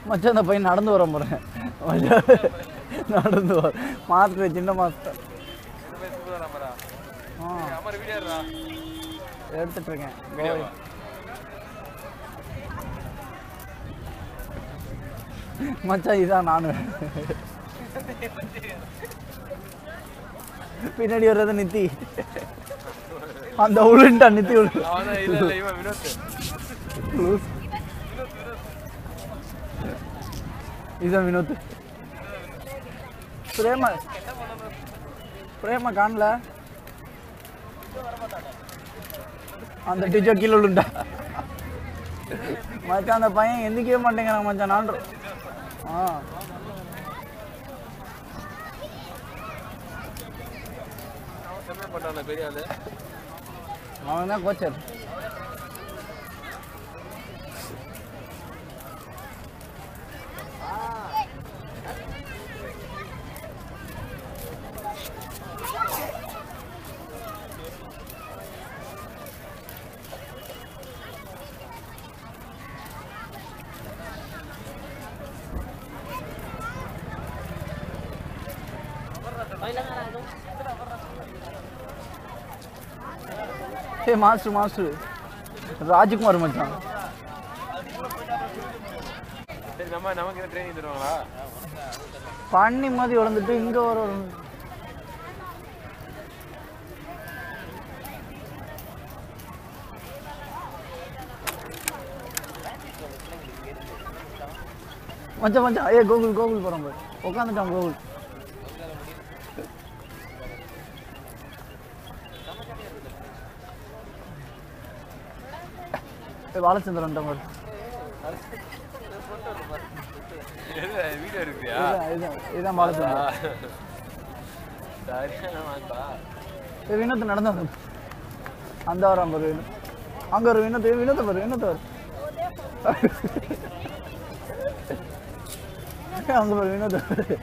மச்சான் அந்த பையன் நடந்து வர போகிறேன் மச்சான் நடந்து வர மாஸ்டர் சின்ன மாஸ்டர் இந்த மாதிரி சூப்பரா நம்பரா ஆ அமர் வீடியோடா எடுத்துட்டு இருக்கேன் வீடியோவா மச்சான் இதான் நானு பின்னாடி வர்றது நித்தி அந்த உளுண்டா நித்தி உளு அவன் தான் இல்ல இல்ல இவன் வினோத் இதான் வினோத் பிரேமா பிரேமா காணல அந்த டீச்சர் கீழே உளுண்டா மச்சான் அந்த பையன் எந்திக்கவே மாட்டேங்கிறான் மச்சான் நான் ஆ அவன் செம்மையா பண்ணான்ல பெரிய ஆளு அவன் தான் கோச்சர் ஏ மாஸ்டர் மாஸ்டர் ராஜ்குமார் மச்சான் சரி நம்ம நமக்கு என்ன ட்ரைனிங் தருவாங்களா பண்ணி மாதிரி வளர்ந்துட்டு இங்க வர மச்சான் மச்சான் ஏ கோகுல் கோகுல் போறோம் பாரு உட்காந்துட்டான் கோகுல் ஏய், பாலச்சந்திரன் பாரு வீடியோ இருக்கியா இதுதான் இதுதான் இதுதான் பாலச்சந்திரன் சரியான மாட்டா ஏய், வினோத் நடந்து வந்து அந்த வரான் பாரு வினோத் அங்க ஒரு வினோத் ஏய், வினோத் பாரு வினோத் பாரு ஏய், அங்க பாரு வினோத் பாரு